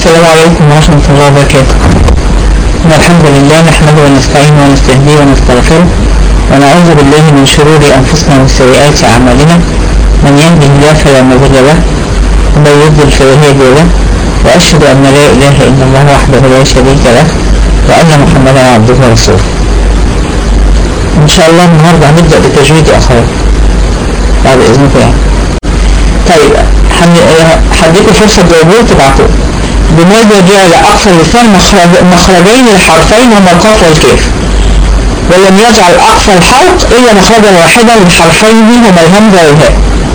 السلام عليكم ورحمة الله وبركاته إن الحمد لله نحمده ونستعينه ونستهديه ونستغفره ونعوذ بالله من شرور أنفسنا ومن سيئات أعمالنا من يهده الله فلا مضل له ومن يضلل فلا هادي له وأشهد أن لا إله إلا الله وحده لا شريك له وأن محمدا عبده ورسوله إن شاء الله النهاردة هنبدأ بتجويد أخوات بعد إذنكم يعني طيب هديكم فرصة تجاوبوا وتبعتوا بماذا جعل أقصى اللسان مخرج مخرجين لحرفين هما القاف والكاف ولم يجعل أقصى الحلق إلا مخرجا واحدا لحرفين هما الهمزة والهاء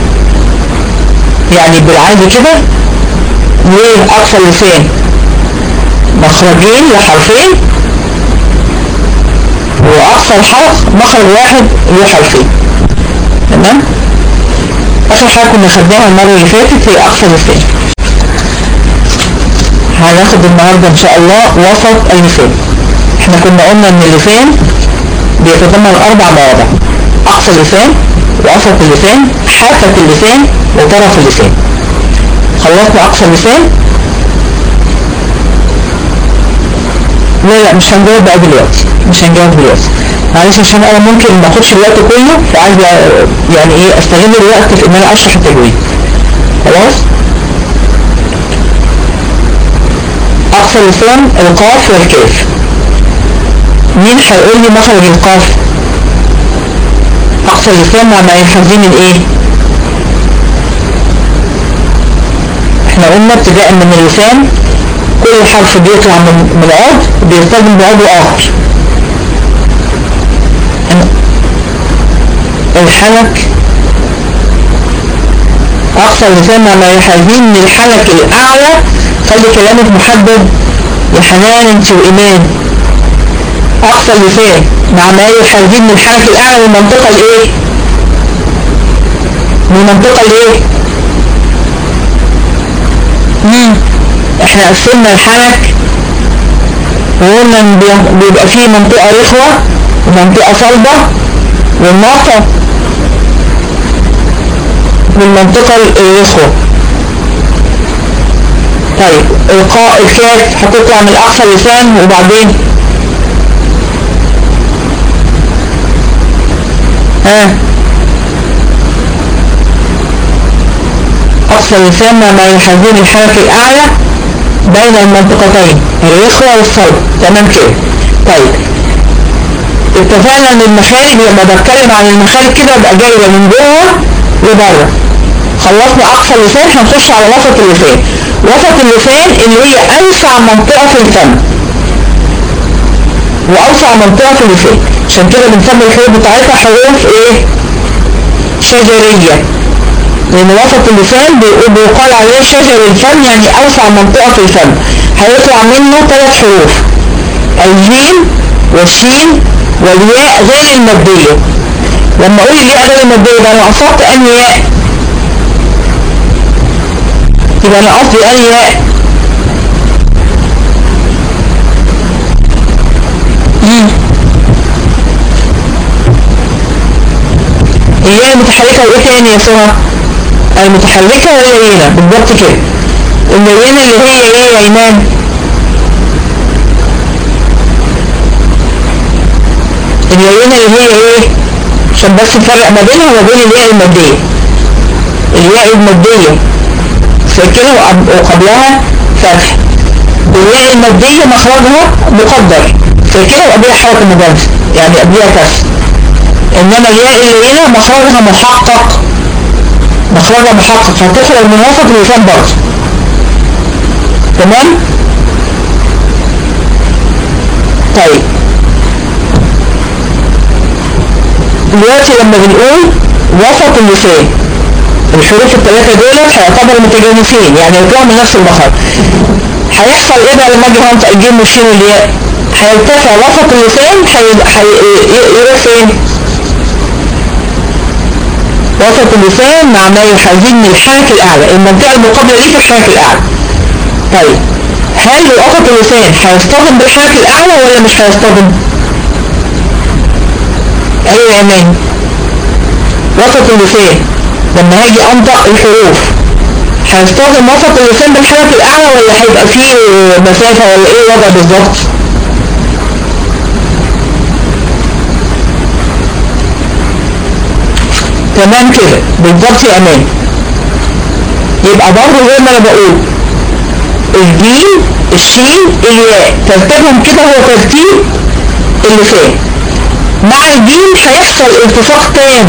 يعني بالعادي كده ليه أقصى اللسان مخرجين لحرفين وأقصى الحلق مخرج واحد له حرفين تمام آخر حاجة كنا خدناها المرة اللي فاتت هي أقصى اللسان هناخد النهاردة إن شاء الله وسط اللسان احنا كنا قلنا إن اللسان بيتضمن أربع مواضع أقصى اللسان وسط اللسان حافة اللسان وطرف اللسان خلصنا أقصى اللسان لا لا مش هنجاوب بقى دلوقتي مش هنجاوب دلوقتي معلش عشان انا ممكن ما اخدش الوقت كله فعايز يعني ايه استغل الوقت في ان انا اشرح التجويد خلاص اقصى اللسان القاف والكاف مين هيقول لي مخرج القاف اقصى اللسان مع ما ينحذي من ايه احنا قلنا ابتداء من اللسان كل حرف بيطلع من من عضو بيستخدم بعضو اخر الحلق اقصى اللسان مع ما يحاذين من الحلق الاعلى خلي كلامك محدد يا حنان انت وايمان اقصى اللسان مع ما يحاذين من الحلق الاعلى من المنطقه الايه من المنطقه الايه مم. احنا قسمنا الحنك وقلنا ان بيبقى فيه منطقة رخوة ومنطقة صلبة والنقطة والمنطقة الرخوة طيب القاء الكاف هتطلع من اقصى اللسان وبعدين ها اقصى اللسان ما يحاذون الحنك الاعلى بين المنطقتين الرخوة والصلب تمام كده طيب اتفقنا ان المخارج لما بتكلم عن المخارج كده بقى جاية من جوه لبره خلصنا اقصى اللسان هنخش على وسط اللسان وسط اللسان اللي هي اوسع منطقة في الفم واوسع منطقة في اللسان عشان كده بنسمي الحروف بتاعتها حروف ايه شجرية لان وسط اللسان بيقال عليه شجر الفم يعني اوسع منطقة في الفم هيطلع منه ثلاث حروف الجيم والشين والياء غير المادية لما اقول الياء غير المادية ده انا قصدت انهي ياء يبقى انا قصدي انهي ياء الياء المتحركة وايه تاني يا سهى المتحركة واللينة بالضبط كده اللينة اللي هي ايه يا ايمان اللينة اللي هي ايه عشان بس نفرق ما بينها وما بين الياء المادية الياء المادية ساكنة وقبلها فتح الياء المادية مخرجها مقدر ساكنة وقبلها حركة مجانسة يعني قبلها كسر انما الياء اللينة مخرجها محقق مخرجها محقق هتخرج من وسط اللسان برضه تمام طيب دلوقتي لما بنقول وسط اللسان الحروف الثلاثة دولت هيعتبروا متجانسين يعني يطلعوا من نفس المخرج هيحصل ايه بقى لما اجي هنطق الجيم والشين والياء هيرتفع وسط اللسان هيروح فين؟ وسط اللسان مع ما يحاذين من الحنك الأعلى المنطقة المقابلة ليه في الحنك الأعلى طيب هل وسط اللسان هيصطدم بالحنك الأعلى ولا مش هيصطدم؟ أيوة يا أمان وسط اللسان لما هاجي أنطق الحروف هيستخدم وسط اللسان بالحنك الاعلى ولا هيبقى فيه مسافة ولا ايه الوضع بالظبط تمام كده بالظبط يا امان يبقى برضه زي ما انا بقول الجيم الشين الياء ترتيبهم كده هو ترتيب اللسان مع الجيم هيحصل التصاق تام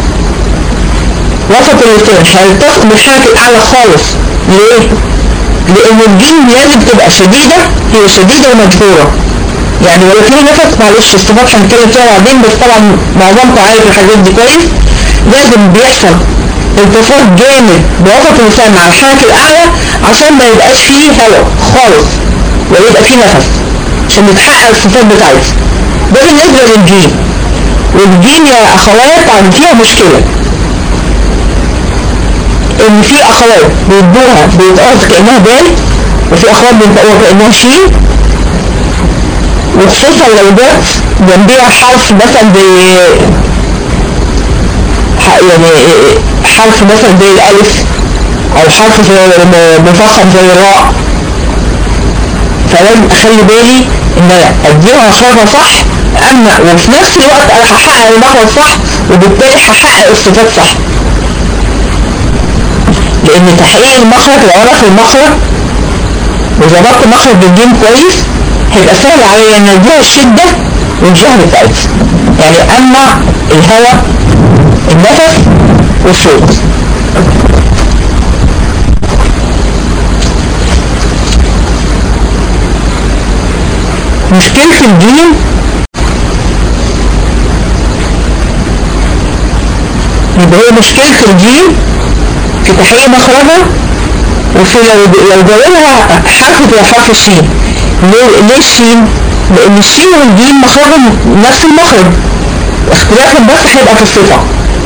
وسط اللسان هيلتصق بالحنك الاعلى خالص ليه؟ لان الجيم لازم تبقى شديدة هي شديدة ومجهورة يعني ولا في نفس معلش الصفات هنتكلم فيها بعدين بس طبعا معظمكم عارف الحاجات دي كويس لازم بيحصل التصاق جامد بوسط اللسان مع الحنك الاعلى عشان ما يبقاش فيه هواء خالص ولا يبقى فيه نفس عشان يتحقق الصفات بتاعتها ده بالنسبة للجيم والجيم يا اخوات عن فيها مشكلة ان في اخوات بيدوها بيتقاط كأنها دال وفي اخوات بينطقوها كأنها شين وخصوصا لو جت جنبيها حرف مثلا زي يعني حرف مثلا زي الالف او حرف مفخم زي الراء فلازم اخلي بالي ان انا اديها مخرجها صح امنع وفي نفس الوقت انا هحقق المخرج صح وبالتالي هحقق الصفات صح لان تحقيق المخرج لو انا في المخرج وظبطت مخرج الجيم كويس هيبقى سهل عليا ان اديها الشدة والجهر بتاعتها يعني امنع الهواء النفس والصوت مشكلة الجيم يبقى هي مشكلة الجيم في تحقيق مخرجها وفي لو لو جاولها حرف زي حرف الشين ليه, ليه الشين؟ لأن الشين والجيم مخرجهم نفس المخرج اختلافهم بس هيبقى في الصفة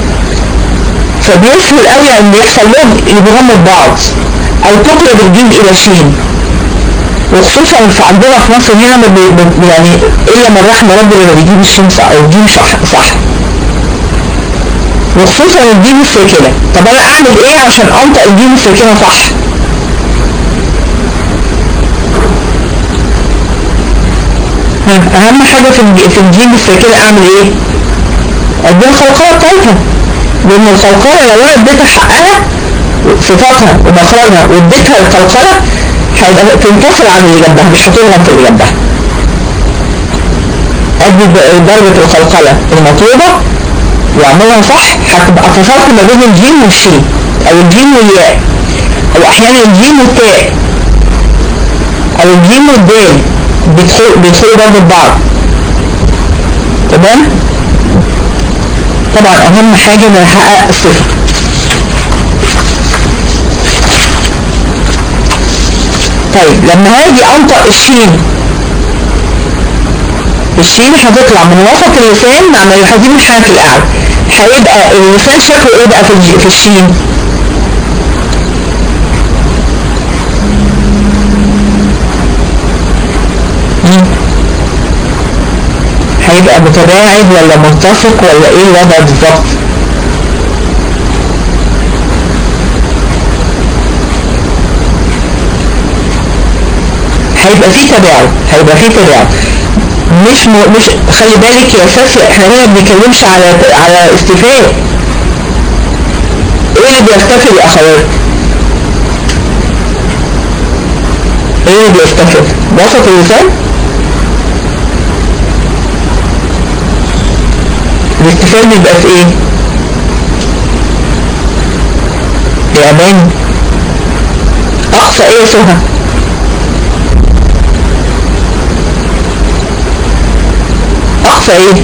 فبيسهل قوي ان يحصل لهم يضغموا بعض او تقلب الجيم الى شين وخصوصا في عندنا في مصر هنا ما بي يعني الا من رحم ربنا اللي بيجيب الشين صح او الجيم صح صح وخصوصا الجيم الساكنة طب انا اعمل ايه عشان انطق الجيم الساكنة صح اهم حاجة في في الجيم الساكنة اعمل ايه اديها الخلقية بتاعتها لان الخلقية لو انا اديتها حقها صفاتها ومخرجها واديتها القلقلة هيبقى تنتصر عن اللي جنبها مش هتضغط اللي جنبها ادي درجة القلقلة المطلوبة واعملها صح هتبقى فصلت ما بين الجيم والشين او الجيم والياء او احيانا الجيم والتاء او الجيم والدال بيدخلوا بيدخلوا برضه ببعض تمام طبعا اهم حاجة ان احقق الصفر طيب لما هاجي انطق الشين الشين هتطلع من وسط اللسان مع ملحظين الحنك الاعلى هيبقى اللسان شكله ايه بقى في في الشين هيبقى متباعد ولا متفق ولا ايه الوضع بالظبط هيبقى فيه تباعد هيبقى فيه تباعد مش م... مش خلي بالك يا اساس احنا هنا ما بنتكلمش على على استفاء ايه اللي بيستفل يا اخوات ايه اللي بيستفل وسط اللسان الاستفال بيبقى في ايه يا امان اقصى ايه يا سهى اقصى ايه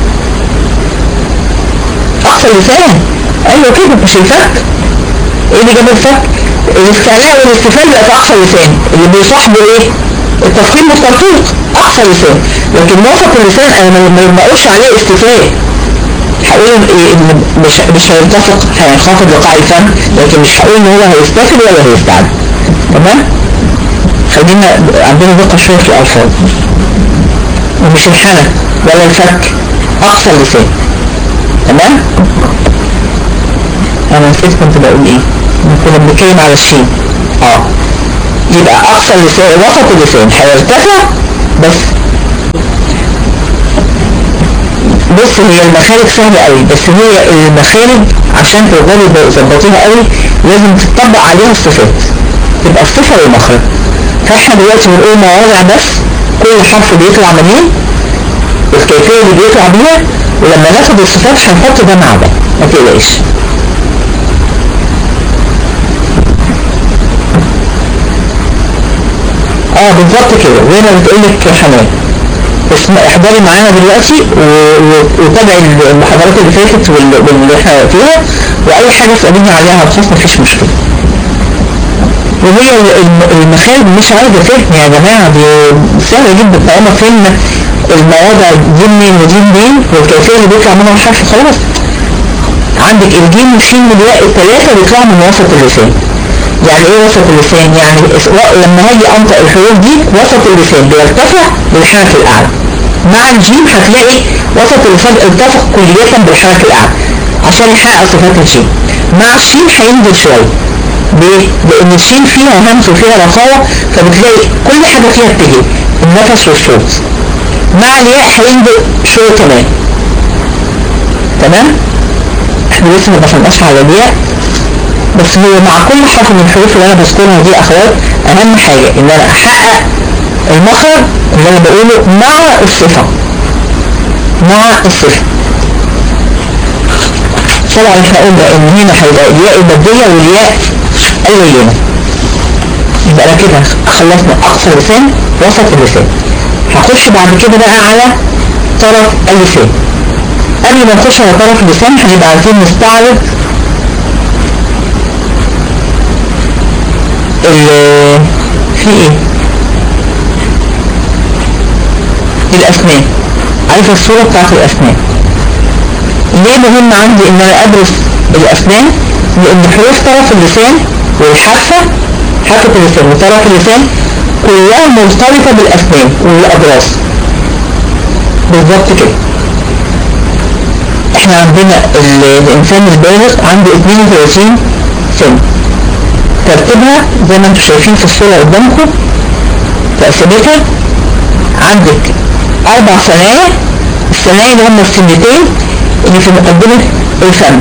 اقصى اللسان ايوه كده مش الفك ايه اللي جاب الفك الاستعلاء والاستفال بقى في اقصى اللسان اللي بيصاحبه ايه التفخيم والترقيق اقصى اللسان لكن وسط اللسان انا ما بقولش عليه استفال هقول إيه مش مش هيتفق هينخفض لقاع الفم لكن مش هقول ان هو هيستفل ولا هيستعد تمام خلينا عندنا دقة شوية في الألفاظ ومش الحنك ولا الفك أقصى اللسان تمام أنا نسيت كنت بقول إيه كنا بنتكلم على الشين اه يبقى اقصى اللسان وسط اللسان هيرتفع بس بص هي المخارج سهلة قوي بس هي المخارج عشان تقدروا تظبطوها قوي لازم تطبق عليها الصفات تبقى الصفة والمخرج فاحنا دلوقتي بنقول مواضع بس كل حرف بيطلع منين الكيفية اللي بيطلع بيها ولما ناخد الصفات هنحط ده مع ده ما تقلقش اه بالظبط كده زي ما بتقول لك حنان اسم احضري معانا دلوقتي وتابعي المحاضرات اللي فاتت واللي احنا فيها واي حاجه تساليني عليها الخاص مفيش مشكله وهي المخارج مش عايزه فهم يا جماعه دي سهله جدا طالما فهمنا المواضع دي منين ودي منين والكيفيه اللي بيطلع منها الحرف خلاص عندك الجيم والشين والياء الثلاثه بيطلعوا من وسط اللسان يعني ايه وسط اللسان يعني لما هاجي انطق الحروف دي وسط اللسان بيرتفع بالحرف الاعلى مع الجيم هتلاقي وسط اللسان التفق كلية بالحرف الاعلى عشان يحقق صفات الجيم مع الشين هينزل شويه ليه؟ لان الشين فيها همس وفيها رخاوة فبتلاقي كل حاجة فيها بتجي النفس والصوت مع الياء هينزل شوية كمان تمام؟ احنا لسه ما دخلناش على الياء بس هو مع كل حرف من الحروف اللي انا بذكرها دي اخوات اهم حاجة ان انا احقق المخرج اللي انا بقوله مع الصفة مع الصفة طبعا احنا قلنا ان هنا هيبقى الياء المادية والياء اللينة يبقى انا كده خلصنا اقصى لسان وسط اللسان هخش بعد كده بقى على طرف اللسان قبل ما نخش على طرف اللسان هنبقى عايزين نستعرض في ايه الاسنان عارفه الصورة بتاعت الاسنان ليه مهم عندي ان انا ادرس الاسنان لان حروف طرف اللسان والحافة حافة اللسان وطرف اللسان كلها مرتبطة بالاسنان والاضراس بالظبط كده احنا عندنا الانسان البالغ عنده 32 سنة ترتيبها زي ما انتم شايفين في الصورة قدامكم تقسيمتها عندك اربع ثنايا الثنايا اللي هم السنتين اللي في مقدمة الفم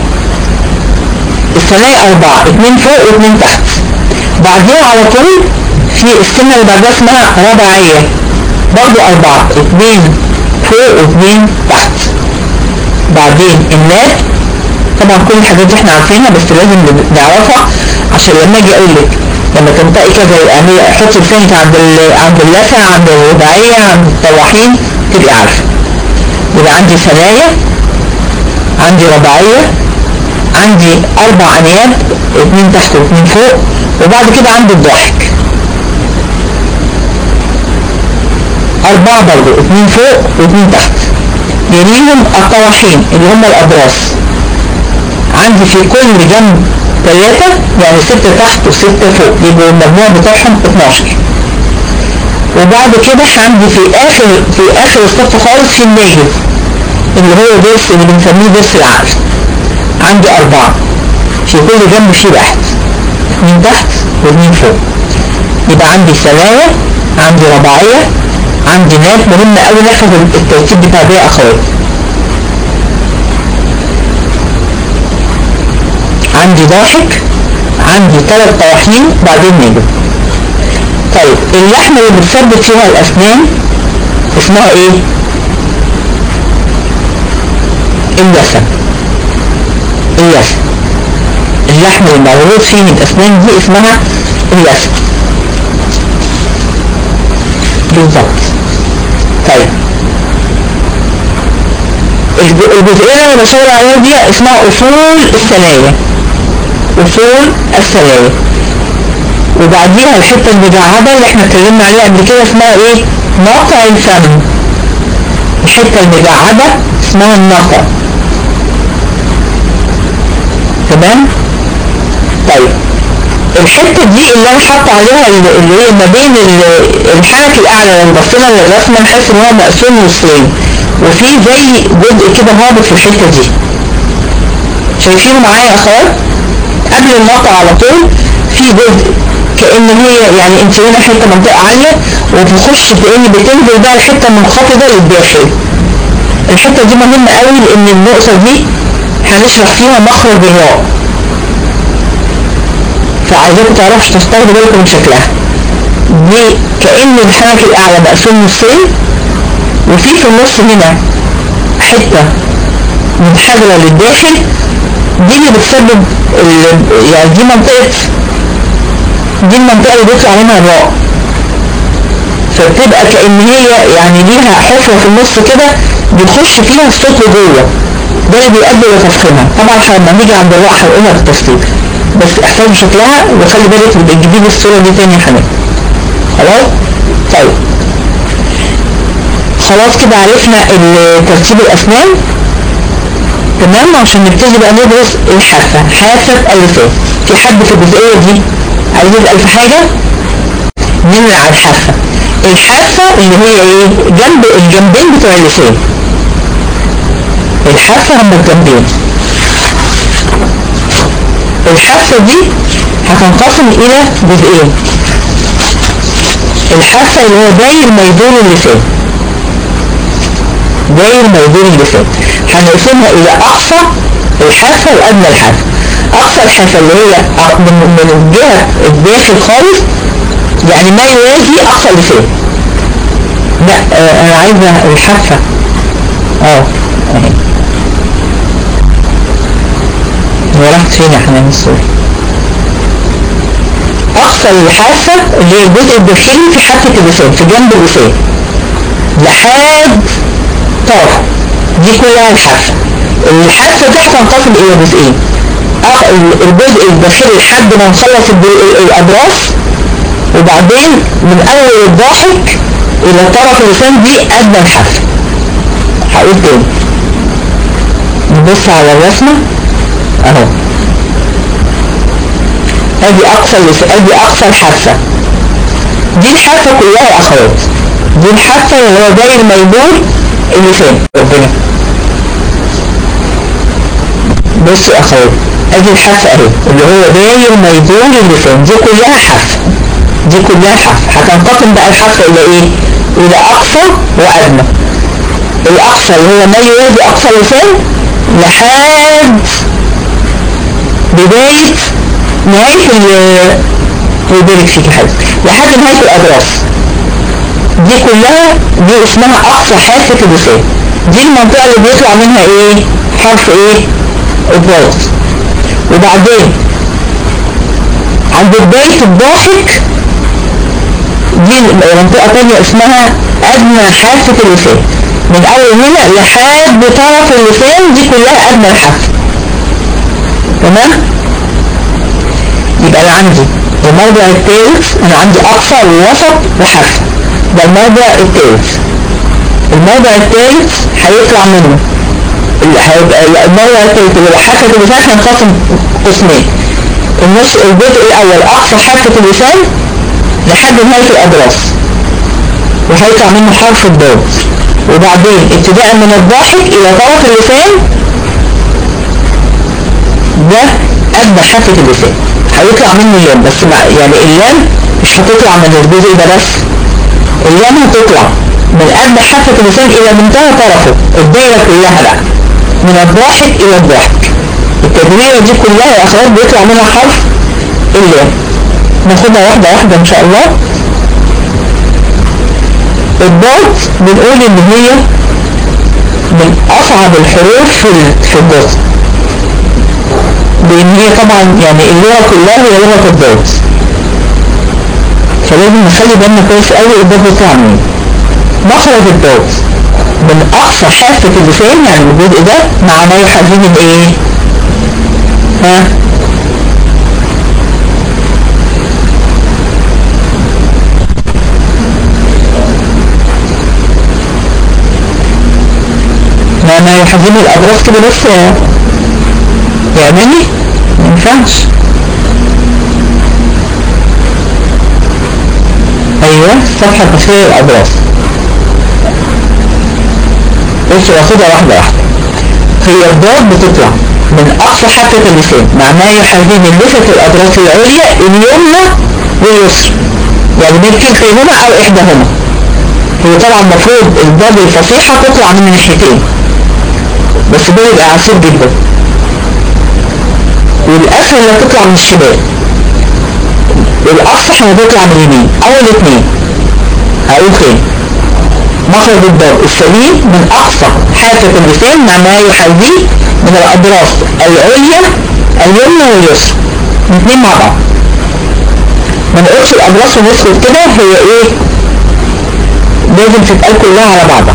الثنايا اربعة اتنين فوق واتنين تحت بعدين على طول في السنة اللي بعدها اسمها رباعية برضو اربعة اتنين فوق واتنين تحت بعدين الناب طبعا كل الحاجات دي احنا عارفينها بس لازم نعرفها عشان لما اجي اقول لك لما تنطقي كذا يعني حطي لسانك عند عند اللثه عند الرباعيه عند الطواحين تبقي عارفه يبقى عندي ثنايا عندي رباعيه عندي اربع انياب اثنين تحت واثنين فوق وبعد كده عندي الضاحك اربعه برضه اثنين فوق واثنين تحت يليهم الطواحين اللي هم الابراس عندي في كل جنب ثلاثة يعني ستة تحت وستة فوق يبقوا المجموع بتاعهم 12 وبعد كده عندي في اخر في اخر الصف خالص في الناجز اللي هو درس اللي بنسميه درس العقل عندي اربعة في كل جنب في واحد اثنين تحت واثنين فوق يبقى عندي ثنايا عندي رباعية عندي ناب مهم قوي نحفظ الترتيب بتاع ده يا اخوات عندي ضاحك عندي ثلاث طواحين بعدين نجم طيب اللحمة اللي بتثبت فيها الأسنان اسمها ايه؟ اللثة اللثة اللحم اللي موجود فيه من الأسنان دي اسمها اللثة بالظبط طيب الجزئية اللي بشاور عليها دي اسمها أصول الثنايا أصول الثنايا وبعديها الحتة المجعدة اللي احنا اتكلمنا عليها قبل كده اسمها ايه؟ نقع الفم الحتة المجعدة اسمها النقع تمام؟ طيب الحتة دي اللي انا حاطه عليها اللي هي ما بين الحنك الاعلى لو بصينا للرسمة نحس ان هو مقسوم نصين وفي زي جزء كده هابط في الحتة دي شايفينه معايا يا اخوات قبل المقطع على طول في جزء كأن هي يعني انت هنا حتة منطقة عالية وتخش كأن بتنزل بقى الحتة منخفضة للداخل الحتة دي مهمة قوي لان النقطة دي هنشرح فيها مخرج الراء فعايزاكم تعرفوا تستخدموا بالكم من شكلها دي كأن الحنك الأعلى مقسوم نصين وفي في النص هنا حتة منحدرة للداخل دي اللي بتسبب يعني دي منطقة دي المنطقة اللي بيطلع منها الراء فبتبقى كأن هي يعني ليها حفرة في النص كده بتخش فيها الصوت لجوه ده اللي بيؤدي لتفخيمها طبعا لما نيجي عند الراء هنقولها بالتفصيل بس احفظوا شكلها وخلي بالك تجيبي لي الصورة دي تاني يا حماد خلاص طيب خلاص كده عرفنا ترتيب الأسنان تمام عشان نبتدي بقى ندرس الحافة حافة اللسان في حد في الجزئية دي عايز يسأل في حاجة نمر على الحافة الحافة اللي هي ايه جنب الجنبين بتوع اللسان الحافة هم الجنبين الحافة دي هتنقسم الى جزئين الحافة اللي هو داير ما يدور اللسان داير ما يدور اللسان هنقسمها الى اقصى الحافة وادنى الحافة اقصى الحافة اللي هي من, من الجهة الداخل خالص يعني ما يوازي اقصى اللسان لا آه انا عايزة الحافة اه اهي هي راحت فين يا حنان الصورة اقصى الحافة اللي هي الجزء الداخلي في حافة اللسان في جنب اللسان لحد طرف دي كلها الحافة الحافة دي هتنقسم الى جزئين الجزء الداخلي لحد ما نخلص الأبراس وبعدين من أول الضاحك إلى طرف اللسان دي أدنى الحافة هقول تاني نبص على الرسمة أهو ادي اقصى ادي اقصى الحافة دي الحافة كلها يا اخوات دي الحافة اللي هو داير ما يدور اللسان ربنا بصوا يا اخوات ادي الحافة اهي اللي هو داير ما يدور اللسان دي كلها حافة دي كلها حافة هتنقسم بقى الحافة الى ايه الى اقصى وادنى الاقصى اللي هو ما يوازي اقصى اللسان لحد بداية نهاية ويبارك فيك يا حبيبي لحد نهاية الأدراس دي كلها دي اسمها أقصى حافة اللسان دي المنطقة اللي بيطلع منها ايه حرف ايه الضاد وبعدين عند بداية الضاحك دي منطقة تانية اسمها أدنى حافة اللسان من أول هنا لحد طرف اللسان دي كلها أدنى الحافة تمام يبقى انا عندي الموضع الثالث انا عندي اقصى ووسط وحافة ده الموضع الثالث الموضع الثالث هيطلع منه اللي هيبقى الموضع الثالث اللي حافة اللسان هينقسم قسمين النص الجزء الاول اقصى حافة اللسان لحد نهاية الادراس وهيطلع منه حرف الضاد وبعدين ابتداء من الضاحك الى طرف اللسان ده أدنى حافة اللسان هيطلع منه اللام بس مع يعني اللام مش هتطلع من الجزء ده بس اللام هتطلع من أدنى حافة اللسان إلى منتهى طرفه الدايرة كلها بقى من الضاحك إلى الضاحك التدويرة دي كلها يا أخوات بيطلع منها حرف اللام ناخدها واحدة واحدة إن شاء الله الضاد بنقول إن هي من أصعب الحروف في في الجزء لان هي طبعا يعني اللغة كلها هي لغة الضاد فلازم نخلي بالنا كويس قوي الضاد بتاع مين مخرج الضاد من اقصى حافة اللسان يعني الجزء ده مع ما يحاذيه من ايه ها ما ما يحاذيه من الابراج كده بس يعملي ما ينفعش ايوه صفحة تصوير الابراج بصوا واخدها واحدة واحدة هي الضاد بتطلع من أقصى حافة اللسان معناه يحاذي من لثة الأضراس العليا اليمنى واليسرى يعني بين كلتيهما أو إحداهما هو طبعا المفروض الضاد الفصيحة تطلع من الناحيتين بس ده يبقى عسير جدا والأسهل انها تطلع من الشمال والأفصح انها تطلع من اليمين أو الاثنين هقول تاني مخرج الضاد السليم من أقصى حافة اللسان مع ما يحاذيه من الأضراس العليا اليمنى واليسرى الاثنين مع بعض ما نقولش الأضراس وندخل كده هي ايه لازم تتقال كلها على بعضها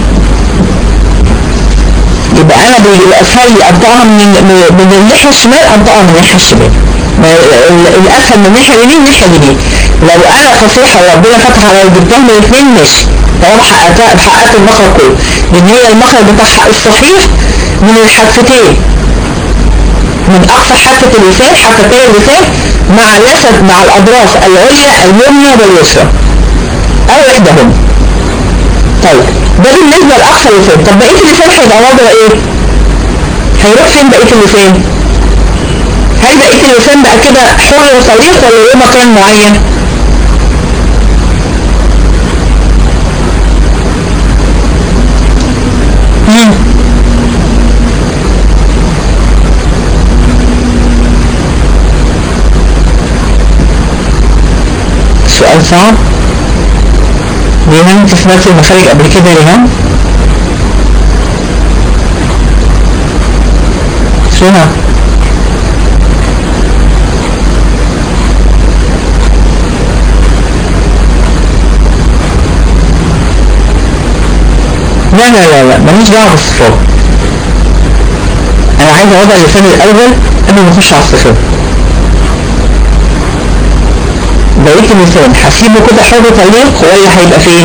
يبقى انا بالاسهل لي انطقها من من الناحيه الشمال انطقها من الناحيه الشمال الاسهل من الناحيه اليمين الناحيه اليمين لو انا فصيحه وربنا فتح على جبتها من الاثنين ماشي طالما حققتها حققت المخرج كله لان هي المخرج بتاعها الصحيح من الحافتين من اقصى حافه اللسان حافتي اللسان مع لسد مع الاضراس العليا اليمنى واليسرى او احداهما طيب ده بالنسبة لأقصى اللسان طب بقية اللسان هيبقى وضع ايه هيروح فين بقية اللسان هل بقية اللسان بقى كده حر وصريح ولا ايه مكان معين مم. سؤال صعب ريهام انت سمعت المخارج قبل كده ريهام شنو لا لا لا لا ماليش دعوه بالصفات انا عايز اوضع اللسان الاول قبل ما اخش على الصفات بقيت اللسان هسيبه كده حر طليق ولا هيبقى فين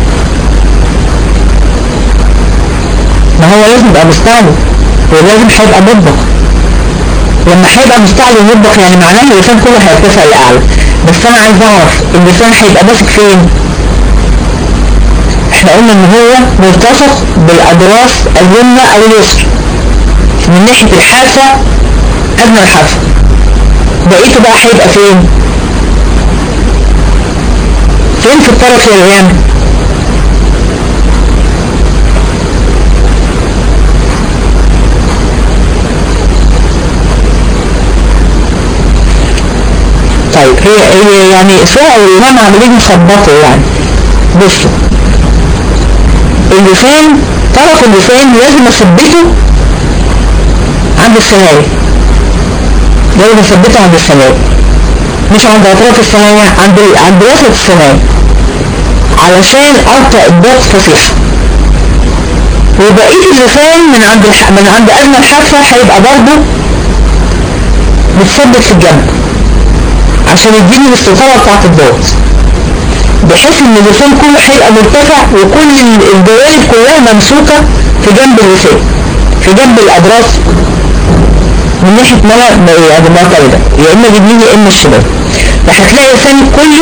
ما هو لازم يبقى مستعلي ولازم هيبقى مطبق لما هيبقى مستعلي ومطبق يعني معناه ان اللسان كله هيرتفع لاعلى بس انا عايز اعرف اللسان هيبقى ماسك فين احنا قلنا ان هو ملتصق بالاضراس اليمنى او اليسرى من ناحية الحافة ادنى الحافة بقيته بقى هيبقى فين فين في الطرف يا ريان طيب هي هي يعني سواء الإمام عاملين مخبطه يعني بصوا اللسان طرف اللسان لازم اثبته عند الثنايا لازم اثبته عند الثنايا مش عند اطراف الثنايا عند عند وسط الثنايا علشان انطق الضغط فصيحة وبقية اللسان من عند الح... من عند ادنى الحافة هيبقى برضه متثبت في الجنب عشان يديني الاستطالة بتاعت الضغط بحيث ان اللسان كله هيبقى مرتفع وكل الجوانب كلها ممسوكة في جنب اللسان في جنب الاضراس من ناحية ملا يعني معتمدة يا اما اليمين يا اما الشمال فهتلاقي لسانك كله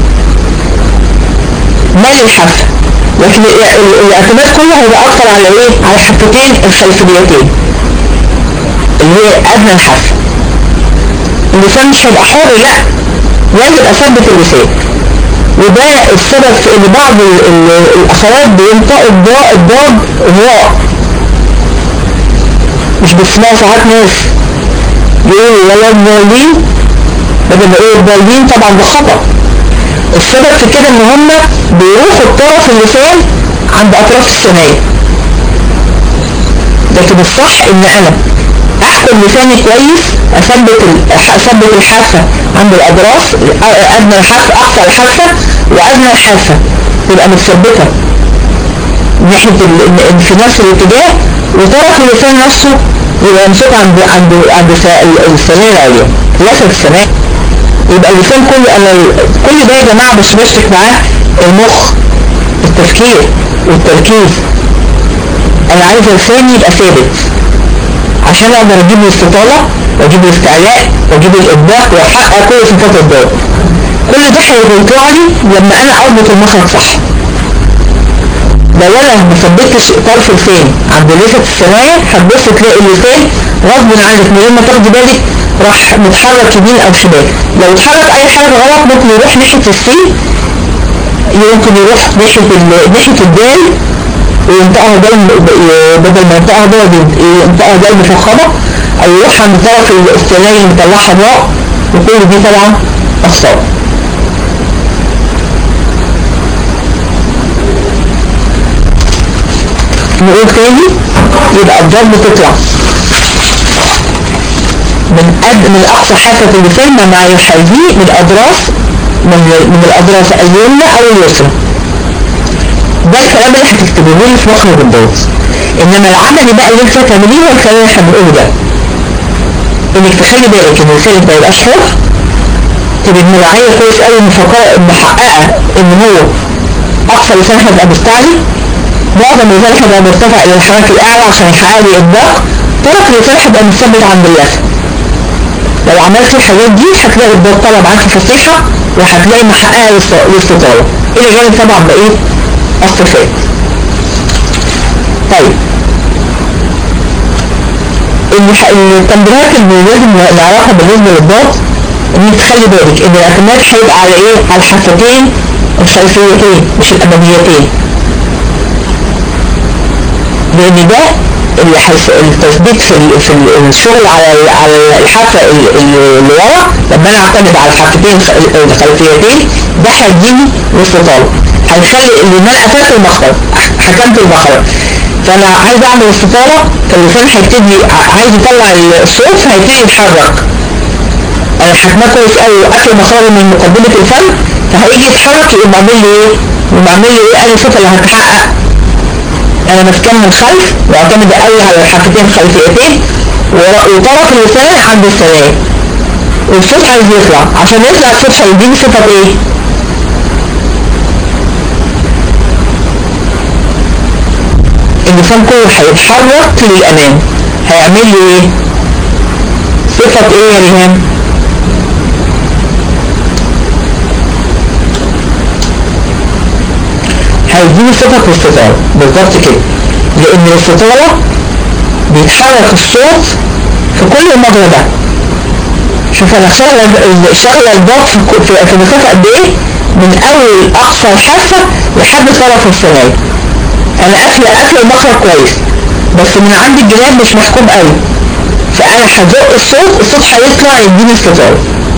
مال الحافة لكن الاعتماد كله هيبقى اكتر على ايه على الحفتين الخلفيتين اللي هي ادنى الحافة اللسان مش هيبقى حر لا لازم اثبت اللسان وده السبب في ان بعض الاخوات بينطقوا الضاء الضاد ضاء مش بتسمعوا ساعات ناس يقولوا ولا الضالين بدل ما يقولوا الضالين طبعا ده خطأ السبب في كده ان هم بيروحوا الطرف اللسان عند اطراف الثنايا لكن الصح ان انا احكم لساني كويس اثبت اثبت الحافه عند الاضراس ادنى الحافه اقصى الحافه وادنى الحافه تبقى متثبته ناحيه في نفس الاتجاه وطرف اللسان نفسه يبقى ممسوك عند عند عند الثنايا العليا لسد الثنايا يبقى اللسان كله انا كل ده يا جماعه بس بشتك معاه المخ التفكير والتركيز انا عايز لساني يبقى ثابت عشان اقدر اجيب الاستطالة واجيب الاستعلاء واجيب الابداع واحقق كل صفات الضوء كل ده هيطلع لي لما انا اربط المخرج صح لو انا ما ثبتش طرف لساني عند لسة الثنايا هتبص تلاقي اللسان غصب عنك من غير ما تاخدي بالك راح متحرك يمين او شمال لو اتحرك اي حاجة غلط ممكن يروح ناحية السين يمكن يروح ناحية ناحية الدال وينطقها دال بدل ما ينطقها دال ينطقها دال مفخمة او يروح عند طرف الثنائي اللي مطلعها ضاء وكل دي طبعا اخطاء نقول تاني يبقى الضرب تطلع من قد من اقصى حافة اللسان مع يحاذيه من الاضراس من, من الاضراس اليمنى او اليسرى ده الكلام اللي هتكتبوه لي في مخرج الضغط انما العمل بقى اللي انت هتعمليه هو الكلام اللي احنا بنقوله ده انك تخلي بالك ان لسانك ما يبقاش حر تبقى مراعية كويس قوي محققة ان هو اقصى لسان هيبقى مستعلي معظم اللسان هيبقى مرتفع الى الحركة الاعلى عشان يحقق لي الضغط طرف اللسان هيبقى مثبت عند اللثة لو عملت الحاجات دي هتلاقي الضغط طلع معاك فصيحة وهتلاقي محققة للاستطالة الى جانب طبعا بقية الصفات طيب التمرينات اللي لازم نعرفها بالنسبة للضغط ان تخلي بالك ان الاعتماد هيبقى على ايه على الحافتين الخلفيتين مش الاماميتين لان ده اللي حيث التثبيت في في الشغل على على الحافه اللي ورا لما انا اعتمد على الحافتين الخلفيتين ده هيديني الاستطاله هيخلي ان انا قفلت المخرج حكمت المخرج فانا عايز اعمل استطاله فاللسان هيبتدي عايز يطلع الصوت فهيبتدي يتحرك انا حكماه كويس قوي وقفل مخرج من مقدمه الفم فهيجي يتحرك يقوم عامل لي ايه؟ يقوم عامل لي ايه؟ انا الصوت اللي هتحقق انا ماسكاه من الخلف واعتمد قوي على الحافتين الخلفيتين وطرف اللسان عند الثنايا والصوت عايز يطلع عشان يطلع الصوت هيديني صفة ايه؟ اللسان كله هيتحرك للامام هيعمل لي ايه؟ صفة ايه يا ريهام؟ هيديني صفة الاستطالة بالظبط كده لان الاستطالة بيتحرك الصوت في كل المجرى ده شوف انا شغل شغل الضغط في, في مسافة قد ايه من اول اقصى الحافة لحد طرف الثنايا انا قافله قافله المخرج كويس بس من عند الجناب مش محكوم قوي فانا هزق الصوت الصوت هيطلع يديني استطالة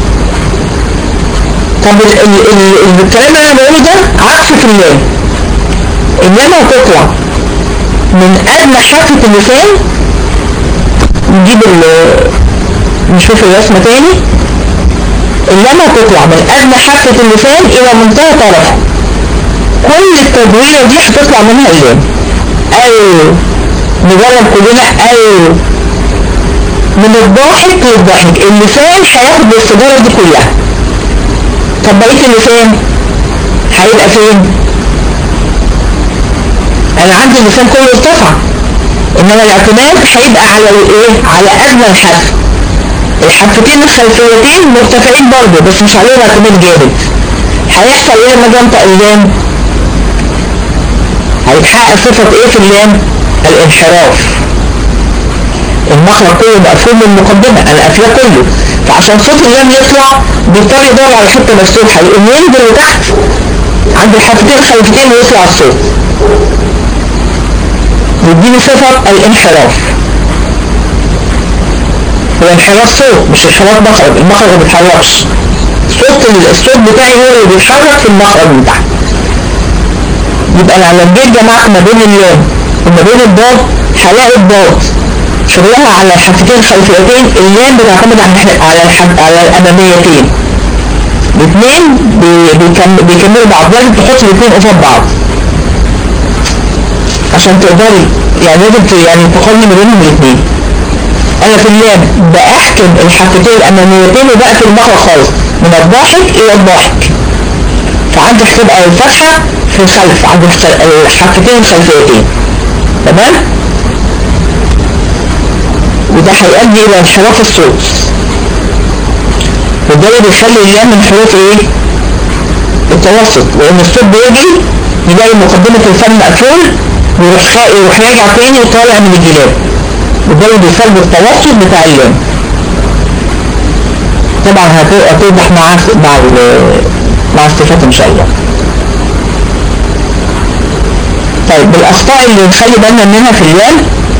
طب ال ال ال الكلام اللي انا بقوله ده عكس في اللام اللام هتطلع من ادنى حافة اللسان نجيب نشوف الرسمة تاني اللام هتطلع من ادنى حافة اللسان الى منتهى طرفه كل التدويرة دي هتطلع منها اللام ايوه نجرب كلنا ايوه من الضاحك للضاحك اللسان هياخد الاستدارة دي كلها طب بقية اللسان هيبقى فين انا عندي اللسان كله ارتفع انما الاعتماد هيبقى على الايه على ادنى الحافة الحافتين الخلفيتين مرتفعين برضه بس مش عليهم اعتماد جامد هيحصل ايه لما اجي انطق اللام هيتحقق صفة ايه في اللام الانحراف المخرج كله مقفول من المقدمة انا قافلاه كله فعشان صوت اللام يطلع بيضطر يدور على حتة مفتوحة يقوم ينزل لتحت عند الحافتين الخلفيتين ويطلع الصوت يديني صفة الانحراف هو انحراف صوت مش انحراف مخرج المخرج ما بيتحركش صوت الصوت بتاعي هو اللي بيتحرك في المخرج من تحت يبقى انا لما جيت جمعت ما بين اللام وما بين الضاد هلاقي الضاد شغلها على الحافتين الخلفيتين اللام بتعتمد على على الحب... على الاماميتين الاثنين بيكملوا بيكمل بعض لازم تحط الاثنين قصاد بعض عشان تقدري يعني لازم يعني تقارني ما بينهم الاثنين انا في اللام بأحكم الحافتين الاماميتين وبقفل المخرج خالص من الضاحك الى الضاحك فعندي هتبقى الفتحة في الخلف عند الحافتين الخلفيتين تمام وده هيؤدي الى انحراف الصوت وده اللي بيخلي اللام من حروف ايه التوسط لان الصوت بيجي يلاقي مقدمة الفم مقفول ويروح يروح راجع تاني وطالع من الجلاب وده اللي بيسبب التوسط بتاع اللام طبعا هتوضح مع مع مع الصفات ان شاء الله طيب بالاخطاء اللي نخلي بالنا منها في اللام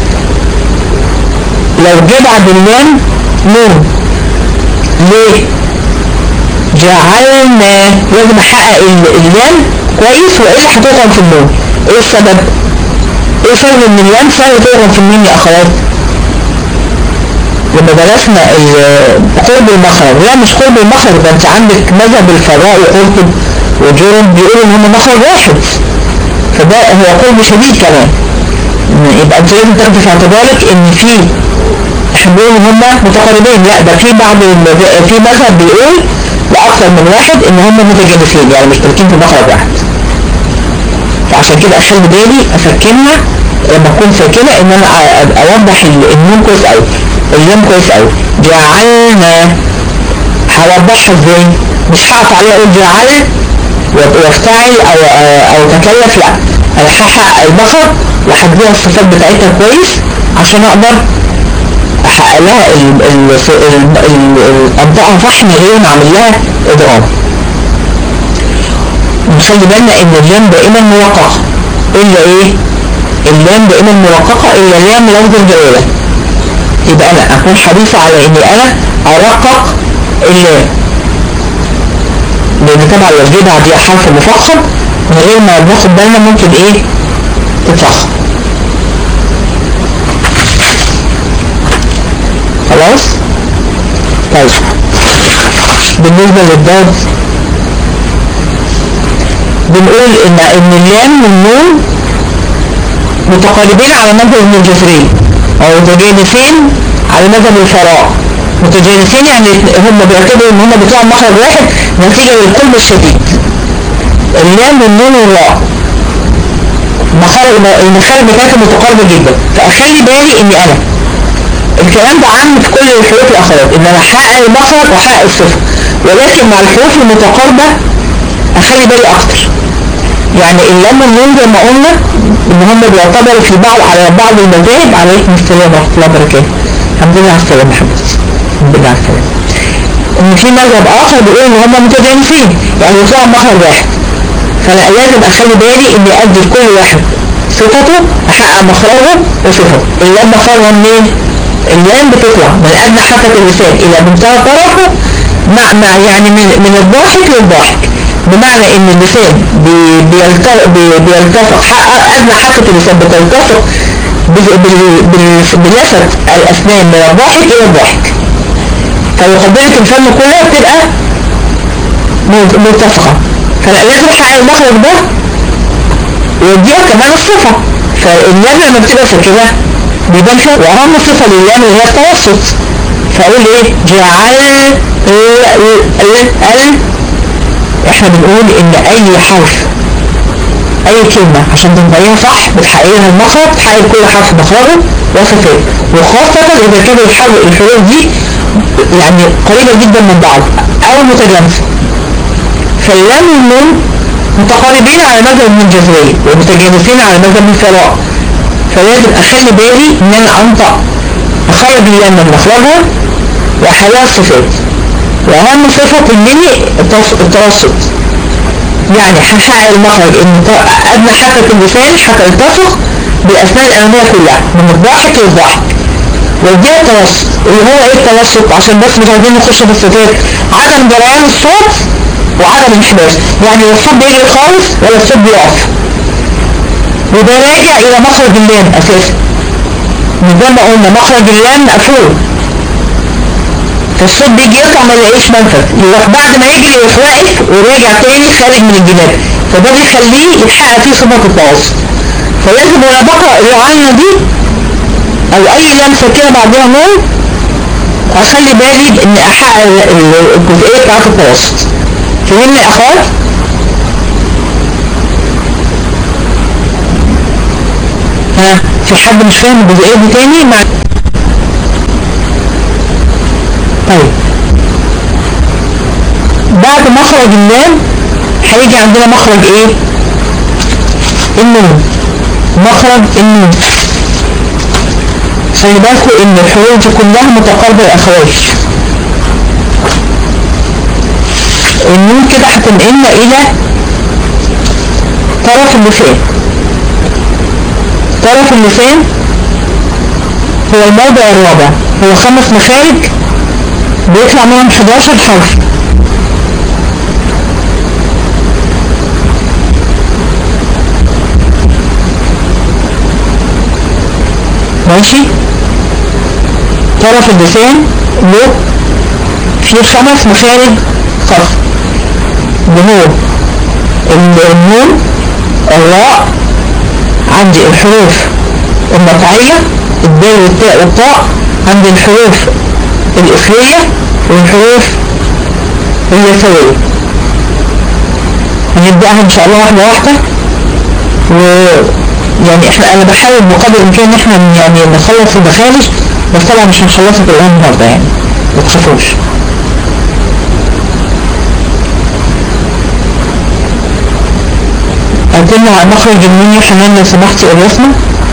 لو جه بعد اللام نون ليه جعلنا لازم احقق اللام كويس والا هتضغم في النون ايه السبب ايه سبب ان اللام سهل تضغم في النون يا اخوات لما درسنا قرب المخرج لا مش قرب المخرج ده انت عندك مذهب الفراء وقرطب وجرم بيقولوا ان هم مخرج واحد فده هو قرب شديد كمان يبقى انت لازم تاخدي في اعتبارك ان في احنا بنقول ان هم متقاربين لا ده في بعض في مذهب بيقول لاكثر من واحد ان هم متجانسين يعني مشتركين في مخرج واحد فعشان كده اخلي بالي اسكنها لما اكون ساكنه ان انا اوضح النون كويس قوي اللام كويس قوي جعلنا هوضحها ازاي مش هقف عليها اقول جعل وافتعل او او تكلف لا انا هحقق المخرج وهديها الصفات بتاعتها كويس عشان اقدر احقق لها انطقها صح من غير ما اعمل لها ادغام نخلي بالنا ان اللام دائما موققه الا ايه اللام دائما موققه الا لام لفظ الجلاله يبقى انا اكون حريصه على اني انا ارقق اللام لان طبعا لو جه بعديها حرف مفخم من غير ما ناخد بالنا ممكن ايه تتفخم خلاص طيب بالنسبة للضاد بنقول ان ان اللام والنون متقاربين على مذهب ابن الجزري او متجانسين على مذهب الفراء متجانسين يعني هم بيعتبروا ان هم بيطلعوا مخرج واحد نتيجة للقلب الشديد اللام والنون والراء مخارج المخارج بتاعتهم متقاربة جدا فاخلي بالي اني انا الكلام ده عام في كل الحروف الاخرات ان انا احقق المخرج واحقق الصفر ولكن مع الحروف المتقاربة اخلي بالي اكتر يعني اللام والنون زي ما قلنا ان هم بيعتبروا في بعض على بعض المذاهب عليكم السلام ورحمه الله وبركاته الحمد لله على السلامه يا حبيبتي الحمد لله على السلامه ان في مذهب اخر بيقول ان هم متجانسين يعني يطلعوا مخرج واحد فانا لازم اخلي بالي اني ادي لكل واحد صفته احقق مخرجه وصفته اللام مخرجها منين؟ اللام بتطلع من ادنى حافه اللسان الى منتهى طرفه مع مع يعني من من الضاحك للضاحك بمعنى ان اللسان بيلتصق ادنى حافه اللسان بتلتصق بلفت الاسنان من الضاحك الى الضاحك فمقدمه الفم كلها بتبقى ملتصقه فانا لازم احقق المخرج ده ويديها كمان الصفه فاللام لما بتبقى ساكنه بيبان فيها واهم صفه لللام اللي هي التوسط فاقول ايه جعل ال احنا بنقول ان اي حرف اي كلمة عشان تنطقيها صح بتحققها المخرج تحقق كل حرف مخرجه وصفات وخاصة اذا كان الحروف دي يعني قريبة جدا من بعض او متجانسة فاللام والنون متقاربين على مذهب ابن الجزرية ومتجانسين على مذهب الفراء فلازم اخلي بالي ان انا انطق اخرج اللام من مخرجها واحلها الصفات واهم صفة مني التوسط يعني هحقق المخرج ان ادنى حافة اللسان هتلتصق بالاسنان الامامية كلها من الضاحك للضاحك وديها التوسط اللي هو ايه التوسط عشان بس مش عايزين نخش في الصفات عدم جريان الصوت وعدم انحباس يعني لا الصوت بيجري خالص ولا الصوت بيقف وده راجع الى مخرج اللام اساسا من زي ما قلنا مخرج اللام مقفول فالصوت بيجي يطلع ما يلاقيش منفذ يروح بعد ما يجري يروح واقف وراجع تاني خارج من الجناب فده بيخليه يتحقق فيه صفة التواصل فلازم وانا بقرا العينه دي او اي لمسه كده بعدها نون اخلي بالي ان احقق الجزئيه بتاعت التوسط فهمني يا اخوات ها في حد مش فاهم الجزئيه دي تاني مع طيب بعد مخرج اللام هيجي عندنا مخرج ايه النون مخرج النون خلي بالكم ان الحروف دي كلها متقاربة يا اخوات النون كده هتنقلنا الى طرف اللسان طرف اللسان هو الموضع الرابع هو خمس مخارج بيطلع منهم 11 حرف ماشي طرف اللسان له في خمس مخارج خاصة اللي هو النون الراء عندي الحروف المقطعية الدال والتاء والطاء عندي الحروف الإخرية والحروف اليسوية هنبدأها إن شاء الله واحدة واحدة و يعني احنا انا بحاول بقدر الامكان ان احنا يعني نخلص المخارج بس طبعا مش هنخلصها كلها النهارده يعني ما تخافوش قدمنا مخرج النون يا حنان لو سمحتي الرسمه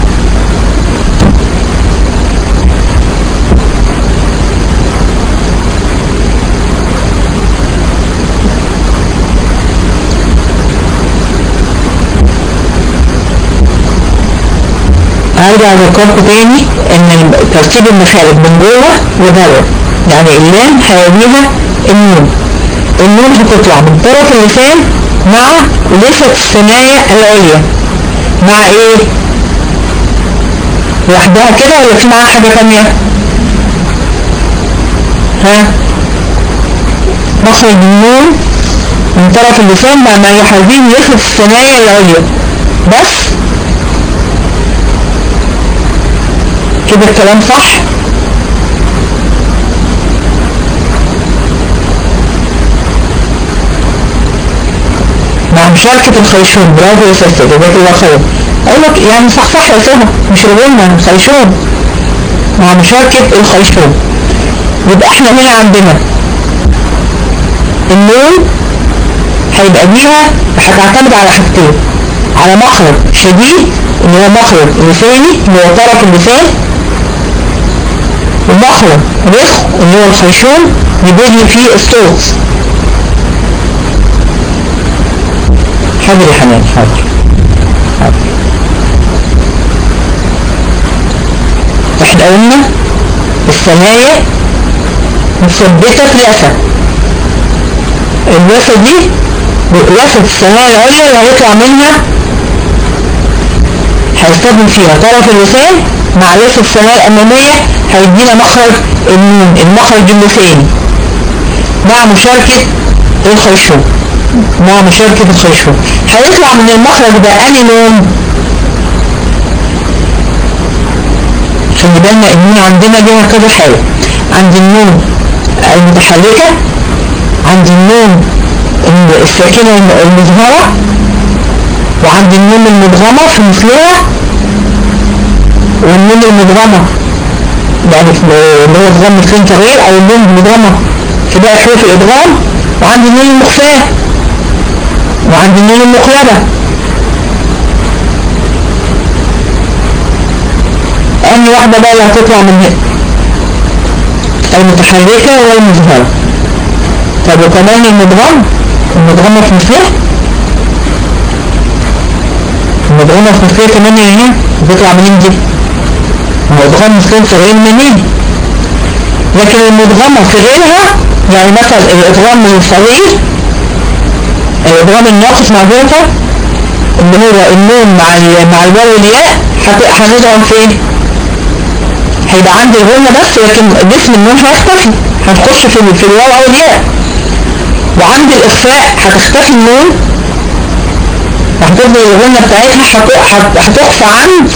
هرجع اذكركم تاني ان ترتيب المخارج من جوه وبره يعني اللام هيليها النون النون هتطلع من طرف اللسان مع لثة الثنايا العليا مع ايه لوحدها كده ولا في معاها حاجة تانية ها مخرج النون من طرف اللسان مع ما يحاذيه لثة الثنايا العليا بس كده الكلام صح مع مشاركة الخيشوم برافو يا سيدي جزاك الله خير اقول لك يعني صح صح يا سيدي مش رجلنا خيشوم مع مشاركة الخيشوم يبقى احنا هنا عندنا النون هيبقى بيها هتعتمد على حاجتين على مخرج شديد اللي هو مخرج لساني اللي هو طرف اللسان ومخرج رخ اللي هو الخيشوم يبني فيه الصوت حاضر يا حنان حاضر حاضر احنا قلنا الثنايا مثبتة لثة اللثة دي لثة الثنايا العليا اللي هيطلع منها هيستخدم فيها طرف اللسان مع لثة الثنايا الأمامية هيدينا مخرج النون المخرج اللساني مع مشاركة الخيشوم مع مشاركة الخيشوم هيطلع من المخرج ده أني لون خلي بالنا النون عندنا ليها كذا حاجة عند النون المتحركة عند النون الساكنة المظهرة وعند النون المدغمة في مثلها والنون المدغمة يعني اللي هو الضم الفين تغيير او النون المدغمة في باقي حروف الادغام وعند النون المخفاة وعند النون المقلبة أنهي واحدة بقى اللي هتطلع من هنا المتحركة والمظهرة طب وكمان المدغم المدغمة في مثلها المدغمة في مثلها كمان هنا بتطلع منين دي المدغمة مثلها صغير منين لكن المدغمة في غيرها يعني مثلا الادغام الصغير الادغام الناقص مع ذلك اللي هو النون مع مع الواو والياء هندغم فين هيبقى عندي الغنة بس لكن جسم النون هيختفي هتخش في في الواو او الياء وعند الاخفاء هتختفي النون وهتفضل الغنة بتاعتها هتخفى عند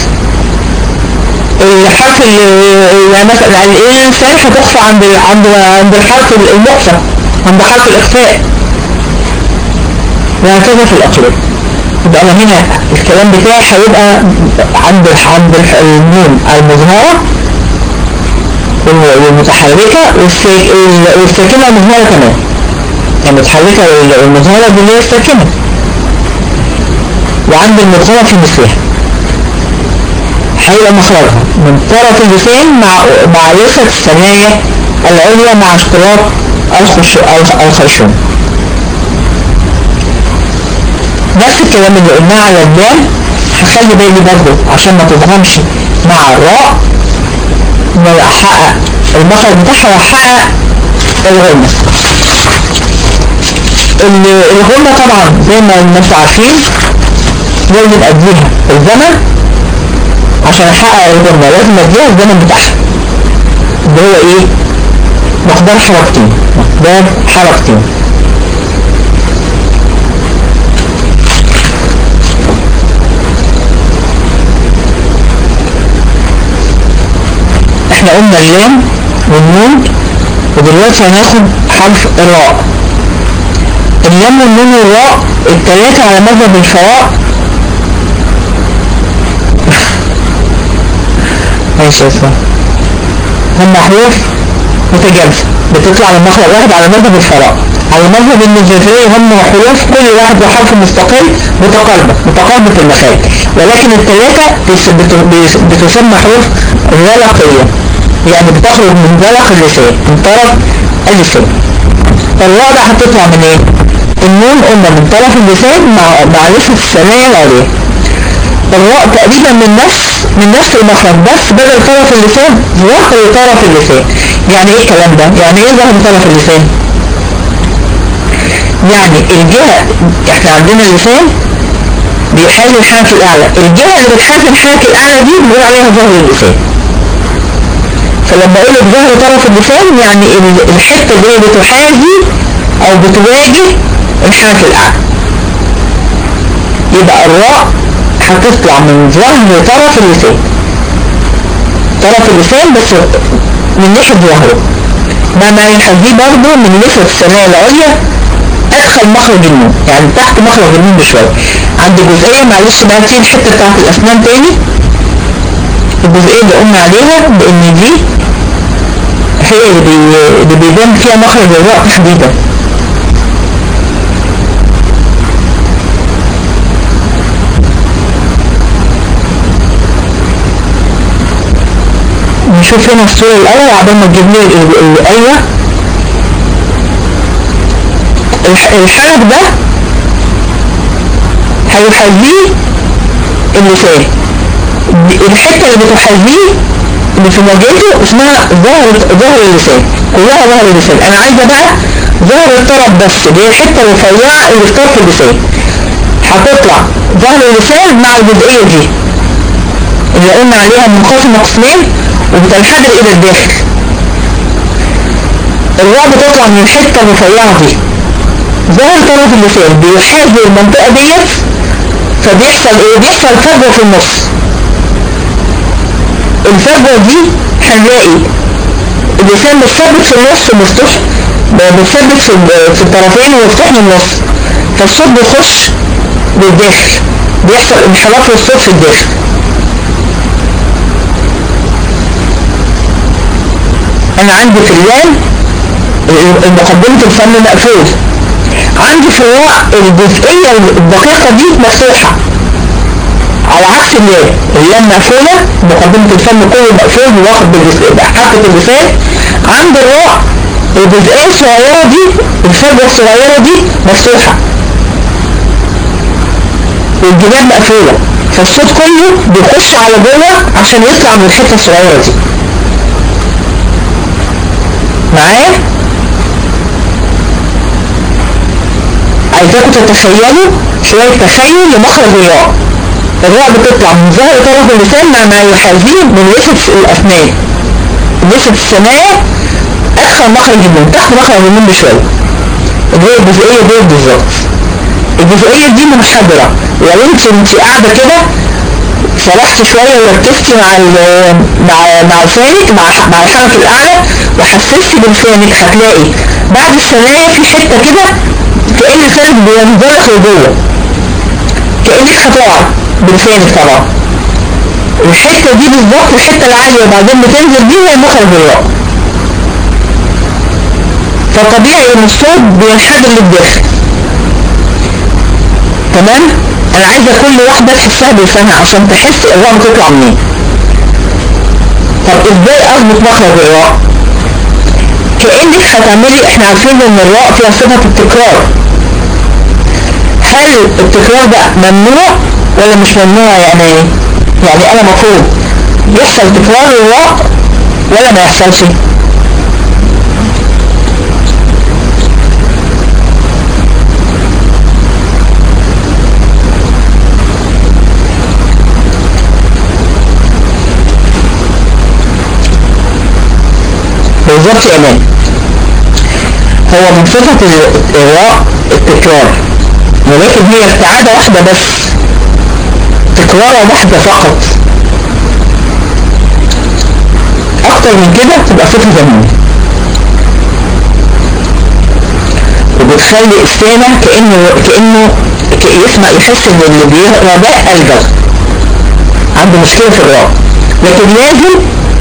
الحرف يعني مثلا الانسان هتخفى عند عند عند الحرف المخفى عند حرف الاخفاء وهكذا في الاقلام يبقى انا هنا الكلام بتاعي هيبقى عند عند النون المظهره والمتحركه والساكنه المظهره كمان المتحركه والمظهره دي اللي هي الساكنه وعند المدغمه في مثلها هيبقى مخرجها من طرف اللسان مع مع لثة الثنايا العليا مع اشتراك الخرشوم نفس الكلام اللي قلناه على الدال هخلي بالي برضه عشان ما تضغمش مع الراء احقق المخرج بتاعها واحقق الغنة الغنة طبعا زي ما انتم عارفين لازم اديها الزمن عشان احقق الغنة لازم اديها الزمن بتاعها اللي هو ايه مقدار حركتين مقدار حركتين احنا قلنا اللام والنون ودلوقتي هناخد حرف الراء اللام والنون والراء التلاتة على مذهب الفراء ماشي يا هم حروف متجانسة بتطلع من مخرج واحد على مذهب الفراء على مذهب النجازية هم حروف كل واحد وحرف مستقل متقاربة متقاربة المخارج ولكن الثلاثة بتسمى حروف غلقية يعني بتخرج من غلق اللسان من طرف اللسان الرابع هتطلع من ايه؟ النون قلنا من طرف اللسان مع مع لسة الثنايا العليا الراء تقريبا من نفس من نفس المخرج بس بدل طرف اللسان ظهر طرف اللسان يعني ايه الكلام ده؟ يعني ايه ظهر طرف اللسان؟ يعني الجهة احنا عندنا اللسان بيحاذي الحنك الاعلى الجهة اللي بتحاذي الحنك الاعلى دي بنقول عليها ظهر اللسان فلما اقول لك ظهر طرف اللسان يعني الحتة اللي هي بتحاذي او بتواجه الحنك الاعلى يبقى الراء هتطلع من ظهر طرف اللسان طرف اللسان بس من ناحية ظهره ما ما يحذيه برضه من ناحية الثنايا العليا ادخل مخرج النون يعني تحت مخرج النون بشوية عند جزئية معلش بقى تيجي الحتة بتاعت الاسنان تاني الجزئية اللي قلنا عليها بان دي هي اللي بيبان فيها مخرج الراء تحديدا نشوف هنا الصورة الأول عبال ما تجيب لي أيوة الحلق ده هيحذيه اللسان الحتة اللي بتحذيه اللي في مواجهته اسمها ظهر ظهر اللسان كلها ظهر اللسان انا عايزة بقى ظهر الطرف بس اللي هي الحتة الرفيعة اللي في طرف اللسان هتطلع ظهر اللسان مع الجزئية دي اللي قلنا عليها منقسمة قسمين وبتنحدر الى الداخل الراء بتطلع من الحتة الرفيعة دي ظهر طرف اللسان بيحاذي المنطقة ديت فبيحصل ايه بيحصل فجوة في النص الفجوة دي هنلاقي اللسان متثبت في النص مفتوح متثبت في في الطرفين ومفتوح من النص فالصوت بيخش للداخل بيحصل انحراف للصوت في الداخل انا عندي في اللام مقدمة الفم مقفول عندي في الراء الجزئية الدقيقة دي مفتوحة على عكس اللام اللام مقفولة مقدمة الفم كله مقفول واخد بحركة اللسان عند الراء الجزئية الصغيرة دي الفجوة الصغيرة دي مفتوحة والجناب مقفولة فالصوت كله بيخش على جوه عشان يطلع من الحتة الصغيرة دي معايا عايزاكم تتخيلوا شوية تخيل لمخرج الراء الراء بتطلع من ظهر طرف اللسان مع ما يحاذيه من لثة الأسنان لثة الثنايا أدخل مخرج النون تحت مخرج النون بشوية اللي هي الجزئية دي بالظبط الجزئية دي منحدرة لو انت انت قاعدة كده سرحت شوية وركزتي مع مع مع لسانك مع مع الحرف الأعلى وحسستي بلسانك هتلاقي بعد الثنايا في حتة كده كأن لسانك بينزلق لجوه كأنك هتقع بلسانك طبعا الحتة دي بالظبط الحتة العالية وبعدين بتنزل دي هي مخرج الراء فطبيعي ان الصوت بينحدر للداخل تمام انا عايزة كل واحدة تحسها بلسانها عشان تحس الراء بتطلع منين طب ازاي اظبط مخرج الراء كأنك هتعملي احنا عارفين ان الراء فيها صفة التكرار هل التكرار ده ممنوع ولا مش ممنوع يعني يعني انا مفروض يحصل تكرار الراء ولا ما يحصلش بالظبط يا امان هو من صفة الراء التكرار ولكن هي استعادة واحدة بس تكرارة واحدة فقط اكتر من كده تبقى صفة زمنية وبتخلي السامع كأنه كأنه يسمع يحس ان اللي بيقرا ده ألجأ عنده مشكلة في الراء لكن لازم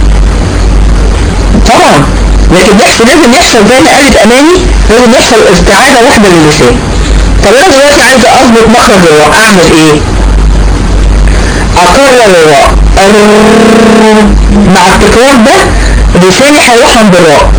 طبعا لكن يحصل لازم يحصل زي ما قالت اماني لازم يحصل استعادة واحدة للسان طب انا دلوقتي عايزة اظبط مخرج الراء اعمل ايه اكرر الراء مع التكرار ده لساني هيروح عند الراء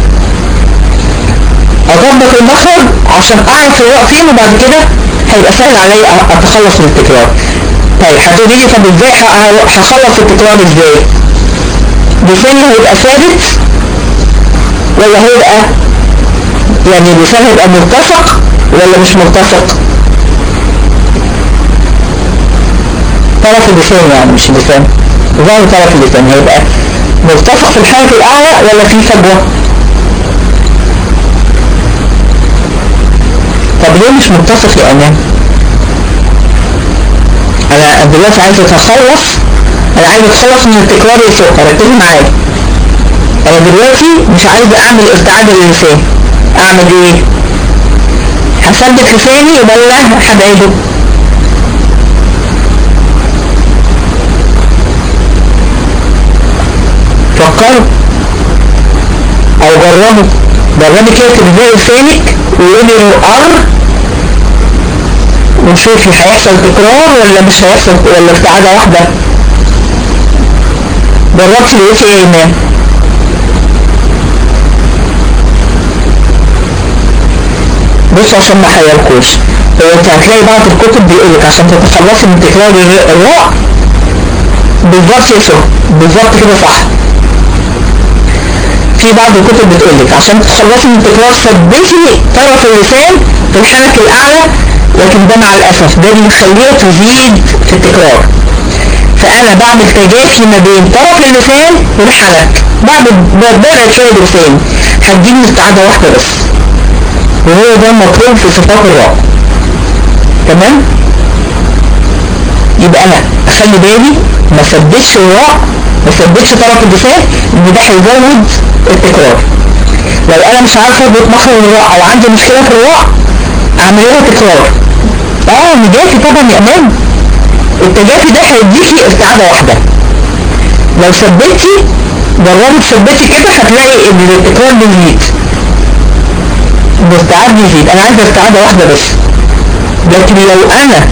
اظبط المخرج عشان اعرف الراء فين وبعد كده هيبقى سهل عليا اتخلص من التكرار طيب هتقولي لي طب ازاي هخلص التكرار ازاي لساني هيبقى ثابت ولا هيبقى يعني اللسان هيبقى ملتصق ولا مش ملتصق طرف اللسان يعني مش اللسان ظهر طرف اللسان هيبقى ملتصق في الحرف الأعلى ولا في فجوة طب ليه مش ملتصق يا أمان أنا دلوقتي عايز أتخلص أنا عايز أتخلص من التكرار الفوق ركزي معايا أنا دلوقتي مش عايز أعمل ارتعاد للسان أعمل إيه؟ هثبت لساني ولا هبعده؟ فكروا او جربوا جربي كده تبدأي لسانك وقولي ار ونشوفي هيحصل تكرار ولا مش هيحصل ولا ارتعادة واحدة جربتي لقيتي ايه ايمان بص عشان ما حيركوش هو انت هتلاقي بعض الكتب بيقولك عشان تتخلصي من تكرار الراء بالظبط يا سو بالظبط كده صح في بعض الكتب بتقولك عشان تتخلصي من التكرار ثبتي طرف اللسان في الحنك الاعلى لكن ده مع الاسف ده بيخليها تزيد في التكرار فانا بعمل تجافي ما بين طرف اللسان والحنك بعمل ببعد شويه بلساني هتجيب استعاده واحده بس وهو ده المطلوب في صفات الراء تمام يبقى انا اخلي بالي ما ثبتش الراء ما ثبتش طرف اللسان ان ده هيزود التكرار لو انا مش عارفه اضبط مخرج الراء او عندي مشكله في الراء اعمل لها تكرار اه نجافي طبعا يا امان التجافي ده هيديكي استعاده واحده لو ثبتي جربي تثبتي كده هتلاقي ان التكرار بيزيد الاستعاد بيزيد انا عايزه استعاده واحده بس لكن لو انا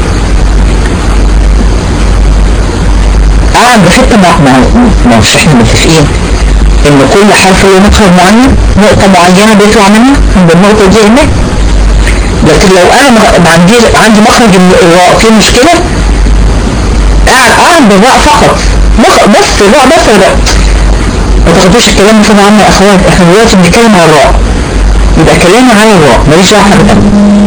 قاعد بحته مع ما مش احنا متفقين ان كل حرف له مخرج معين نقطة معينة بيطلع منها عند النقطة دي هنا لكن لو انا ما عندي عندي مخرج الراء فيه مشكلة قاعد قاعد بالراء فقط مخ بس الراء بس الراء ما تاخدوش الكلام مثلا عنا يا اخوات احنا دلوقتي بنتكلم عن الراء يبقى كلامي عن الراء ماليش دعوه حاجه تانية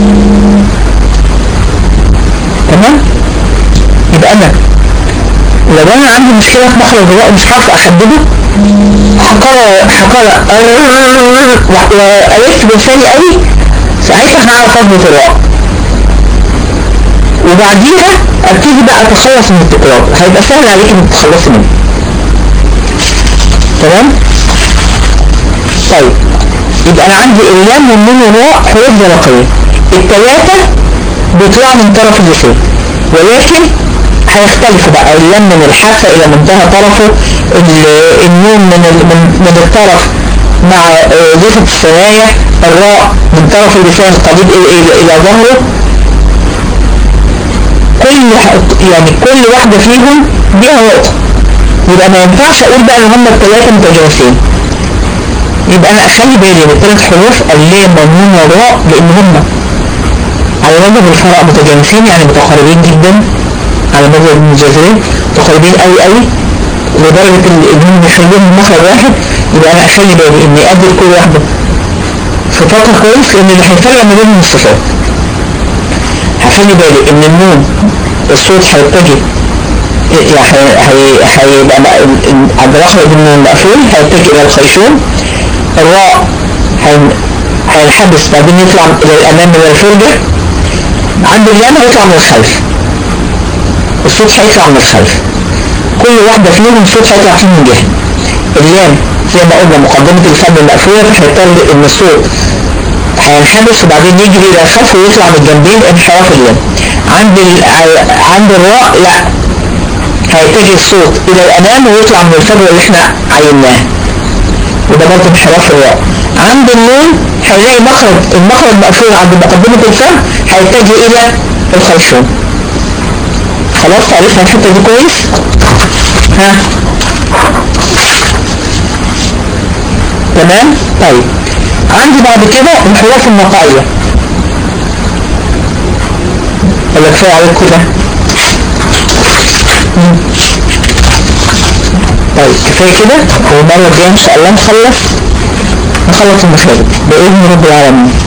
تمام يبقى انا لو انا عندي مشكله في مخرج الراء مش عارف احدده هقرا هقرا والف بلساني قوي ساعتها هعرف اضبط الراء وبعديها ابتدي بقى اتخلص من التكرار هيبقى سهل عليك انك تتخلصي منه تمام طيب يبقى انا عندي اللام والنون والراء حروف زلقيه الثلاثه بيطلعوا من طرف اللسان ولكن هيختلفوا بقى اللام من الحافة الى منتهى طرفه النون من من, من الطرف مع زفة الثنايا الراء من طرف اللسان قريب الى الى ظهره كل يعني كل واحدة فيهم ليها نقطة يبقى ما ينفعش اقول بقى ان هم الثلاثه متجانسين يبقى انا اخلي بالي من الثلاث حروف اللام والنون والراء لان هم على مذهب الفراء متجانسين يعني متقاربين جدا على مذهب ابن الجزري متقاربين قوي قوي لدرجة ان هم بيخليهم مخرج واحد يبقى انا اخلي بالي اني ادي لكل واحدة صفاتها كويس لان اللي هيفرق ما بينهم الصفات هخلي بالي ان النون الصوت هيتجه يعني هيبقى عند رقم النون مقفول هيتجه الى الخيشوم الراء هينحبس بعدين يطلع الى الامام من الفرجة عند اللام هيطلع من الخلف الصوت هيطلع من الخلف كل واحدة فيهم صوت هيطلع فيه من جهة اللام زي ما قلنا مقدمة الفم المقفولة فهيضطر ان الصوت هينحبس وبعدين يجري الى الخلف ويطلع من الجنبين انحراف اللام عند ال... عند الراء لا هيتجه الصوت الى الامام ويطلع من الفجر اللي احنا عيناه وده برضه انحراف الراء عند النون هيلاقي مخرج المخرج مقفول عند مقدمة الفم هيتجه الى الخرشوم خلاص عرفنا الحتة دي كويس ها تمام طيب عندي بعد كده الحروف النقائية ولا كفاية عليك كده طيب كفاية كده والمرة الجاية ان شاء الله نخلص نخلص المشاهد بإذن رب العالمين